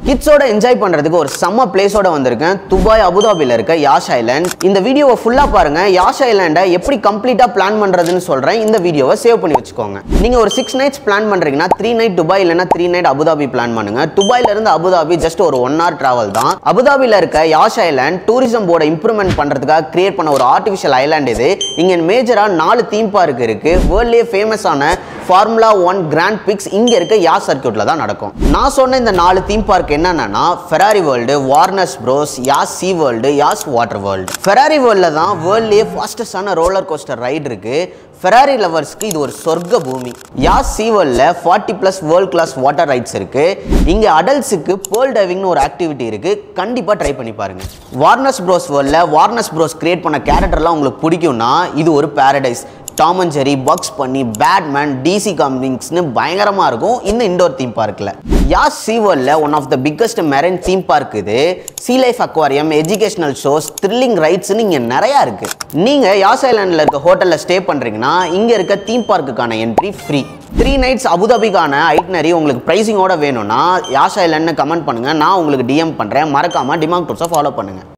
கிட்ஸோட enjoy பண்றதுக்கு ஒரு செம்ம பிளேஸோட வந்திருக்கேன் துபாய் அபுதாபியில் இருக்க யாஷ் ஐலாண்ட் இந்த வீடியோவை ஃபுல்லா பாருங்க யாஷ் ஐலாண்டை எப்படி கம்ப்ளீட்டா பிளான் பண்றதுன்னு சொல்றேன் இந்த வீடியோவை சேவ் பண்ணி வச்சுக்கோங்க நீங்க ஒரு சிக்ஸ் நைட்ஸ் பிளான் பண்றீங்கன்னா த்ரீ நைட் துபாய் இல்லைன்னா த்ரீ நைட் அபுதாபி பிளான் பண்ணுங்க துபாயில இருந்து அபுதாபி ஜஸ்ட் ஒரு ஒன் ஹவர் டிராவல் தான் அபுதாபியில் இருக்க யாஷ் ஐலாண்ட் டூரிசம் போர்டை இம்ப்ரூவ்மெண்ட் பண்றதுக்காக கிரியேட் பண்ண ஒரு ஆர்டிஃபிஷியல் ஐலாண்ட் இது இங்க மேஜரா நாலு தீம் பார்க் இருக்கு வேர்ல்ட்லேயே ஃபேமஸான ஃபார்முலா ஒன் கிராண்ட் பிக்ஸ் இங்க இருக்க யாஸ் சர்க்கியூட்ல தான் நடக்கும் நான் சொன்ன இந்த நாலு தீம் பார்க் என்னென்னா Ferrari world Warner Bros Yas sea world Yas water world Ferrari வேர்ல்டில் தான் வேர்ல்ட்லேயே ஃபாஸ்டஸ்டான ரோலர் கோஸ்டர் ரைடு இருக்கு ஃபெராரி லவர்ஸ்க்கு இது ஒரு சொர்க்க பூமி யாஸ் சி வேர்ல்டில் forty plus world class water rides இருக்கு இங்கே அடல்ட்ஸுக்கு பேர்ல் டைவிங்னு ஒரு ஆக்டிவிட்டி இருக்கு கண்டிப்பாக ட்ரை பண்ணி பாருங்க வார்னஸ் ப்ரோஸ் வேர்ல்டில் வார்னஸ் ப்ரோஸ் கிரியேட் பண்ண கேரக்டர்லாம் உங்களுக்கு பிடிக்கும்னா இது ஒரு paradise Tom and Jerry Bugs Bunny Batman DC காமிக்ஸ்னு பயங்கரமாக இருக்கும் இந்த இண்டோர் தீம் பார்க்கில் யாஸ் சீவர்ல one of the biggest marine theme park இது sea life aquarium educational shows thrilling ரைட்ஸ்னு இங்கே நிறையா இருக்குது நீங்கள் யாஸ் ஐலாண்டில் இருக்க ஹோட்டலில் ஸ்டே பண்ணுறீங்கன்னா இங்கே இருக்க தீம் பார்க்குக்கான என்ட்ரி ஃப்ரீ த்ரீ நைட்ஸ் அபுதாபிக்கான ஐட்னரி உங்களுக்கு ப்ரைஸிங்கோட வேணும்னா யாஸ் ஐலாண்ட்னு கமெண்ட் பண்ணுங்கள் நான் உங்களுக்கு டிஎம் பண்ணுறேன் மறக்காமல் டிமாக் டூர்ஸை ஃபாலோ பண்ணுங்கள்